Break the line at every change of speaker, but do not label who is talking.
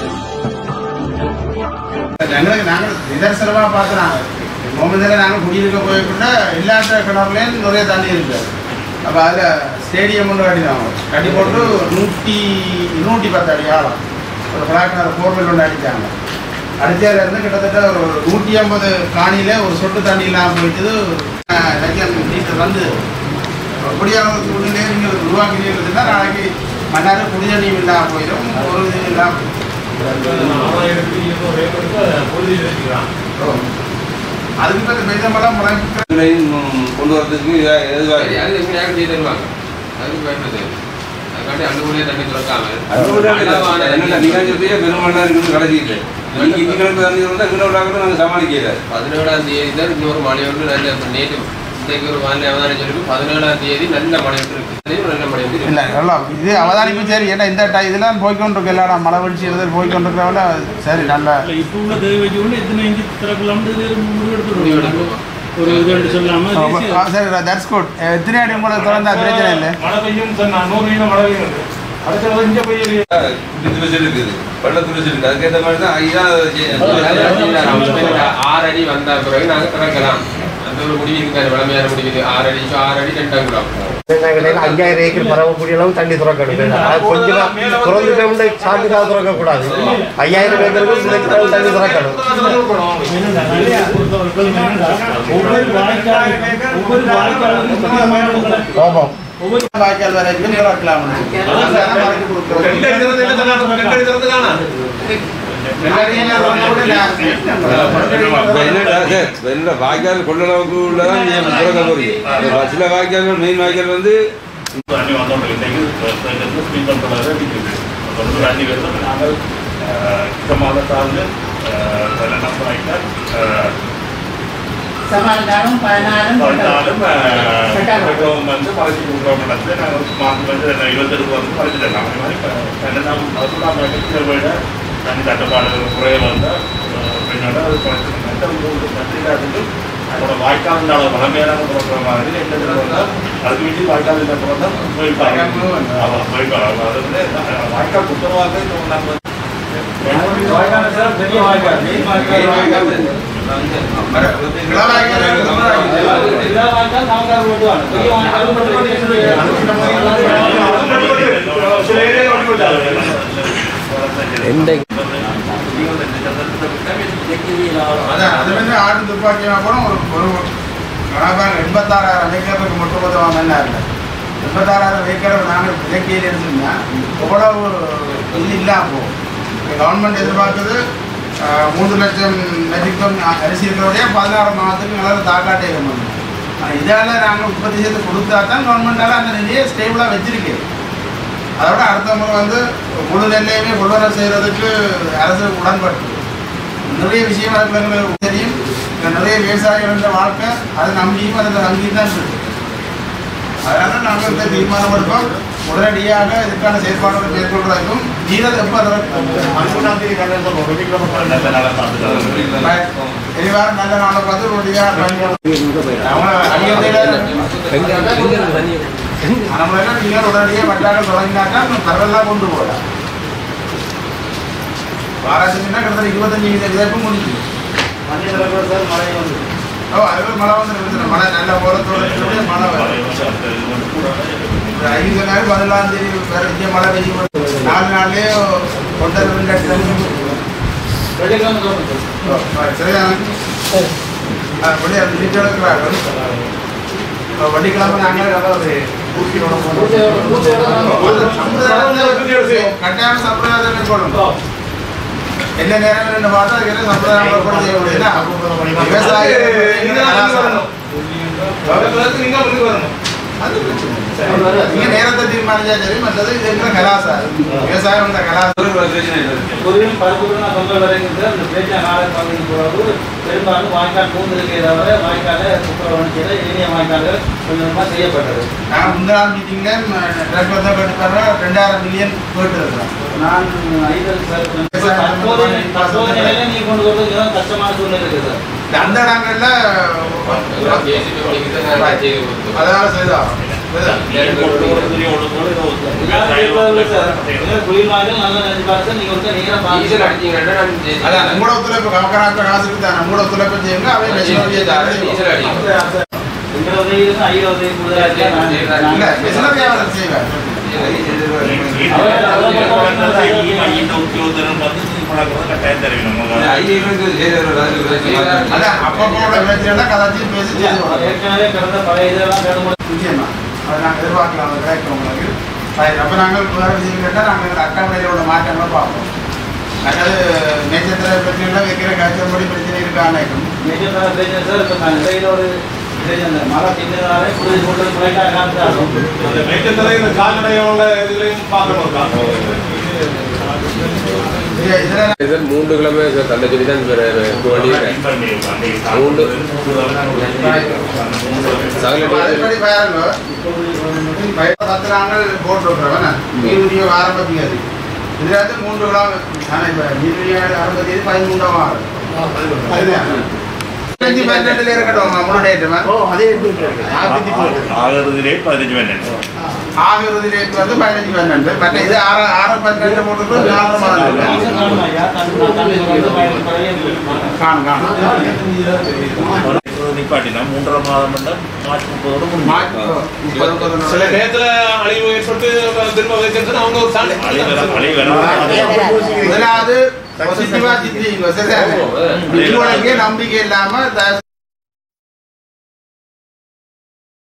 எங்களுக்கு நாங்கள் நிதர்சனமாக பார்க்குறாங்க முகமதில் நாங்கள் குடியிருக்க போய்க்கூட இல்லாத கிணறுலேயும் நிறைய தண்ணி இருக்கு அப்போ அதில் ஸ்டேடியம் ஒன்று கட்டினாங்க கட்டி போட்டு நூற்றி நூற்றி பத்து அடி ஆழம் ஒரு பிளாக்னர் ஃபோர்வெல் ஒன்று அடித்தாங்க அடித்ததுல இருந்து கிட்டத்தட்ட ஒரு நூற்றி ஐம்பது காணியில் ஒரு சொட்டு தண்ணி இல்லாமல் போயிட்டது நீட்டர் வந்து அப்படியான ஒரு சூழ்நிலையை நீங்கள் உருவாக்கினீங்கன்னா நாளைக்கு மன்னாரு குடி தண்ணியும் இல்லாமல் போயிடும் ஒரு இது இல்லாமல் அதுக்கு பேர் மெய்தமெல்லாம் முளைக்க
இதுலையும் கொண்டு வரதுக்கு எதுவாக
சரி, அது எப்படியாக செய்து தருவாங்க அதுக்கு பயன்படுது அதுக்காண்டி அந்த ஊரே தண்ணி திறக்காம அளவான
என்னென்ன நீங்கள் சொல்லியே பெருமண்ணா இருக்குது கடைசியில் இன்னைக்கு இன்னைக்கு தண்ணி இருந்தால் இன்னொரு விழாக்கள் நாங்கள் சமாளிக்கல
பதினேழாம் தேதி தான் இன்னொரு மழை ஒன்று நல்ல இப்ப நேற்று இன்றைக்கு ஒரு வானிலை அவதானம் சொல்லிருக்கு பதினேழாம் தேதி நல்ல மழை ஒன்று இருக்கு அதையும் நல்ல மழை ஒன்று
இல்லை
இருக்கு.
நல்லா இது அவதானிப்பு சரி ஏன்னா இந்த டை இதெல்லாம் போய்க்கொண்டிருக்கு எல்லா மழை வீழ்ச்சி இதில் போய்க்கொண்டிருக்கிறவங்கள சரி நல்ல
இல்ல, இப்ப உள்ள தேவை வச்சு கொண்டு எத்தனை இஞ்சி திறக்கலாம்னு இது முடிவு
முடிவு
எடுத்துருவோம்
எடுத்துருவோம்.
ஒரு இது என்று சொல்லாம
ஆ,
தேசிய-
ஆ, சரி தட்ஸ் குட் எத்தனை அடி உங்களுக்கு திறந்தா பிரச்சனை இல்லை
மழை பெய்யும் சொன்னா நூறு வீதம் மழை பெய்யும் அடுத்த இங்க பெய்யலையே
துளசி இருக்குது வெள்ள துளசி இருக்குது அதுக்கேற்ற மாதிரி தான் ஐயா அதை செய்ய-
நம்ம இந்த ஆறு அடி வந்த பிறகு நாங்க திறக்கலாம் அந்த ஒரு முடிவு இருக்கு வளமையான முடிவு இது. ஆறு அடி so ஆறு அடி ரெண்டாம் கிலோ
நாங்கள் ஐயாயிரம் ஏக்கர் பரவக்கூடிய அளவு தண்ணி திறக்கணும் அது கொஞ்சம் திறந்துட்டோம்னா சாந்திக்காக திறக்கக்கூடாது ஐயாயிரம் ஏக்கருக்கு சிலைக்கு தண்ணி திறக்கணும்
என்னடா, நிறைய பொறுத்தவரைக்கும் என்னடா, ஒவ்வொரு வாய்க்கால் ஒவ்வொரு வாய்க்காலுக்கும் புதிய மாநிலங்களை
ஆமாம்
ஒவ்வொரு
வாய்க்கால் வரைக்கும் திறக்கலாம்
ரெண்டு அடி திறந்து என்ன சொன்னாங்க? ரெண்டு அடி திறந்து காணா?
இப்ப என்னடா சார் இப்ப என்ன வாய்க்கால் கொள்ளளவுக்கு உள்ளதான் நீங்க திறக்க போறீங்க சில வாய்க்கால்கள் மெயின் வாய்க்கால் வந்து
தண்ணி வந்தோம் இன்னைக்கு இருந்து ஸ்பீட் பண்ணுறது இருக்குது தொடர்ந்து தண்ணி வருது நாங்கள் அஹ், இந்த மாதத்தாண்டு பதினெண்டாம் வாய்க்கால்
சமாதானம் பதினாறும்
பதினாலும்
செட்டாகும்.
பெட்ரோல் வந்து பறிச்சு கொடுக்குறோம் நடந்து நாங்கள் மாதம் வந்து இருபத்தெட்டு வந்து பறிச்சு தரலாம் அந்த மாதிரி இப்ப பன்னெண்டாம் பதினொன்றாம் வாய்க்கால் விட தண்ணி தட்டுப்பாடு குறைய வந்தால் பெண்ணோட அது குறைச்சு தண்ணி அதோட வாய்க்கால் வளமையான பிறக்கிற மாதிரி எந்த இதில் வந்தால் அதுக்கு வேண்டி வாய்க்கால் இல்லை பிறந்தால் போயிருப்பாங்க ஆமாம் போயிருப்பாங்க அது வந்து வாய்க்கால் குற்றமாக நம்ம
பெரிய வாய்க்கால் மெயின் வாய்க்கால் எல்லா வாய்க்கால் நாங்கள் ஓட்டுவாங்க பெரிய வாய்க்கால்
அதான் அது வந்து ஆடு துப்பாக்கியாக கூட ஒரு ஒரு கணக்காக எண்பத்தாறாயிரம் ஏக்கருக்கு மட்டும் மொத்தமாக மண்ணா இல்லை எண்பத்தாறாயிரம் ஏக்கரை நாங்கள் விலக்கியில் இருந்தோம்னா எவ்வளவு இது இல்லாமல் போகும் இப்போ கவர்மெண்ட் எதிர்பார்க்குது ஆஹ், மூன்று லட்சம் மெட்ரிக் டன் அரிசி இருக்கிறவரையே பதினாறு மாதத்துக்கு நல்லா தாக்காட்டே இருக்கணும் ஆனால் இதால் நாங்கள் உற்பத்தி செய்து கொடுத்தா தான் கவர்மெண்டால் அந்த நிதியை ஸ்டேபிளாக வச்சிருக்கு அதோட அடுத்த முறை வந்து முழு நெல்லையுமே கொள்வனவு செய்கிறதுக்கு அரசு உடன்பட்டு நிறைய விஷயம் அதுல எங்களுக்கு தெரியும் இந்த நிறைய விவசாயிகளோட வாழ்க்கை அதை நம்பியும் அதில் நம்பியும் தான் இருக்கு அதனால நாங்கள் இந்த தீர்மானம் எடுப்போம் உடனடியாக இதுக்கான செயற்பாடுகளை மேற்கொள்வதற்கும் நீரல் எப்போ
பதிமூணாம் தேதி காலையில் சொல்லுவோம் வெள்ளிக்கிழமை நல்ல நாளாக பார்த்துட்டு
எதிர்வாரம் நல்ல நாளை பார்த்து உடனடியாக அவங்க அடிக்கடியில் நம்மளெல்லாம் நீங்கள் உடனடியாக வட்டாக தொடங்கினாக்கா பரவெல்லாம் கொண்டு போகலாம் வாராசிங்கன்னா கிட்டத்தட்ட இருபத்தஞ்சு வீத விதைப்பு முடிஞ்சு
மழை வந்து
ஓ அதுவே மழை வந்து மழை நல்ல ஓரத்தோட இருக்கிறது மழை வரும் ஒரு ஐந்து நாள் பதினாலாம் தேதி வேற இங்கே மழை பெய்யும் நாலு நாள்லயே ஒன்றரை ரெண்டு அடி தண்ணி ஓ, சரிதானே அப்படி அந்த வீட்டு எடுக்கிறார்கள் இப்போ வெள்ளிக்கிழமை நாங்கள் அதாவது கட்டாயம் சம்பிரதாயம் மேற்கொள்ளும் என்ன நேரம் ரெண்டு பார்த்தா அதுக்கு என்ன சம்பிரதாயம் மேற்கொள்ள செய்ய முடியும்னா விவசாயம் அது பிரச்சனை இல்லை. நீங்க நேரத்தை தீர்மானிச்சா சரி மற்றது இது எங்களை கலாச்சாரம் விவசாயம் இந்த கலாச்சாரம்
பொதுவில் பருப்புகள் நான் சொல்ல வரைக்கும் அந்த பேச்சா நாளை பார்க்க போகிறது பெரும்பாலும் வாய்க்கால் மூன்று இருக்கே தவிர வாய்க்கால குப்பரவன் செய்த இனிய வாய்க்கால்கள் கொஞ்சம் கொஞ்சமாக செய்யப்பட்டது
நான் முந்தினாள் மீட்டிங்ல டிராக்டர் தான் கட்டுப்பாரு ரெண்டாயிரம் மில்லியன் போயிட்டு இருக்கிறோம்
நான் ஐதல் சார் தற்போது தற்போது நிலையில நீ கொண்டு வருவது மிகவும் கஷ்டமான சூழ்நிலை இருக்குது சார்
இந்த அந்த இடங்கள்ல அதனால செய்தோம்
எல்லா குளிர் வாயில் நல்லா நினைச்சு பார்த்து நீங்க ஒருத்தர் நேரா
டீசல்
பார்த்து
அடிச்சீங்கன்னா நான் ஜெயிச்சு-
அதான் மூட ஒத்துழைப்பு கமக்கராத்த காசுக்கு தானே மூட ஒத்துழைப்பு செய்யுங்க அவன் மெஷினரியை தானே
டீசல் அடிக்கும்
எங்களை உதவி இருக்கு ஐயா உதவி
இல்ல மெஷினரியை அவர் செய்வார் அதான் அப்பப்போட பிரச்சனை கதாச்சியும் பேசி செய்து வரோம்.
ஏற்கனவே கடந்த பழைய இதெல்லாம் வேணும்
நிச்சயமா அதை நாங்கள் எதிர்பார்க்கலாம் அந்த கிடைக்கும் உங்களுக்கு அது அப்போ நாங்கள் வேறு விஷயம் கேட்டால் நாங்கள் எங்கள் அட்டவணையில் உள்ள மாற்றங்களை பார்ப்போம் அதாவது நேச்சத்திர பிரச்சனைலாம் வைக்கிற காய்ச்சல் பிரச்சனை இருக்கான்னு
மேஜர் பிரச்சனை சார் இப்போ நான் இடையில ஒரு இடையில அந்த மழை பின்னதாலே குளிர் போட்டு குறைக்காக காமிச்சாலும்
அந்த மேய்ச்சல் இந்த கால்நடையோட இதுலையும் பார்க்கணும்
இதில்
சார் மூன்று கிழமை தள்ள சொல்லி தான் வேண்டியிருக்கேன் சகல
அதுபடி பாருங்க இப்போ பத்து நாங்கள் போட்டிருக்கிறவன் நீருடைய ஆரம்பத்தியது இதில் வந்து மூன்று கிலோ ஆனால் இப்போ நீருடைய ஆரம்பத்தியது பதிமூன்றாம் ஆறு பதினஞ்சு பன்னெண்டுல இருக்கட்டும் மூணு டேட்டுமா
ஓ அதே எடுத்துட்டு இருக்கு. நாற்பத்தி மூணு.
ஆகிறதுலே பதினஞ்சு பன்னெண்டு
ஆகிறது ரேட் வந்து பதினஞ்சு பன்னெண்டு மற்ற இது ஆறு ஆறு பன்னெண்டு போட்டுருக்கோம் நாலு மாதம்
காணும் ஐயா தண்ணி தண்ணி வந்து பயன் குறைய
காணும் காணும்
நிப்பாட்டினா மூன்றரை மாதம் மட்டும் மார்ச் முப்பதோட
மார்ச் முப்பது முப்பது
சில நேரத்துல அழிவு ஏற்பட்டு திரும்ப வைக்கிறது அவங்க ஒரு சான்று
அழிவு அழிவு
அதே அப்படி யோசிக்கிறீங்க.
முதலாவது பாசிட்டிவா சிந்திங்க சரிதானே? உங்களுக்கு நம்பிக்கை இல்லாம த-